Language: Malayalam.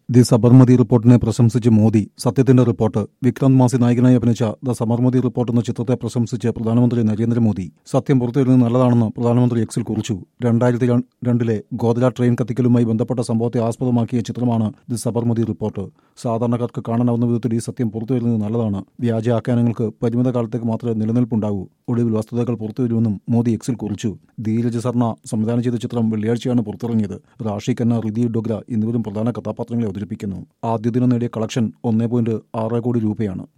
ദി സബർമതി റിപ്പോർട്ടിനെ പ്രശംസിച്ച് മോദി സത്യത്തിന്റെ റിപ്പോർട്ട് വിക്രാന്ത് മാസി നായകനായി അഭിനയിച്ച ദ സബർമതി റിപ്പോർട്ട് എന്ന ചിത്രത്തെ പ്രശംസിച്ച് പ്രധാനമന്ത്രി നരേന്ദ്രമോദി സത്യം പുറത്തുവരുന്നത് നല്ലതാണെന്ന് പ്രധാനമന്ത്രി എക്സിൽ കുറിച്ചു രണ്ടായിരത്തി രണ്ടിലെ ഗോദല ട്രെയിൻ കത്തിക്കലുമായി ബന്ധപ്പെട്ട സംഭവത്തെ ആസ്പദമാക്കിയ ചിത്രമാണ് ദി സബർമതി റിപ്പോർട്ട് സാധാരണക്കാർക്ക് കാണാനാവുന്ന വിധത്തിൽ ഈ സത്യം പുറത്തുവരുന്നത് നല്ലതാണ് വ്യാജ ആഖ്യാനങ്ങൾക്ക് പരിമിത കാലത്തേക്ക് മാത്രമേ നിലനിൽപ്പുണ്ടാകൂ ഒടുവിൽ വസ്തുതകൾ പുറത്തുവരുമെന്നും മോദി എക്സിൽ കുറിച്ചു ധീരജ് സർണ സംവിധാനം ചെയ്ത ചിത്രം വെള്ളിയാഴ്ചയാണ് പുറത്തിറങ്ങിയത് റാഷി ഖന്ന റിതി ഡോഗ്ര എന്നിവരും പ്രധാന കഥാപാത്രങ്ങളെ അവതരിപ്പിക്കുന്നു ആദ്യ ദിനം നേടിയ കളക്ഷൻ ഒന്നേ പോയിന്റ് ആറ് കോടി രൂപയാണ്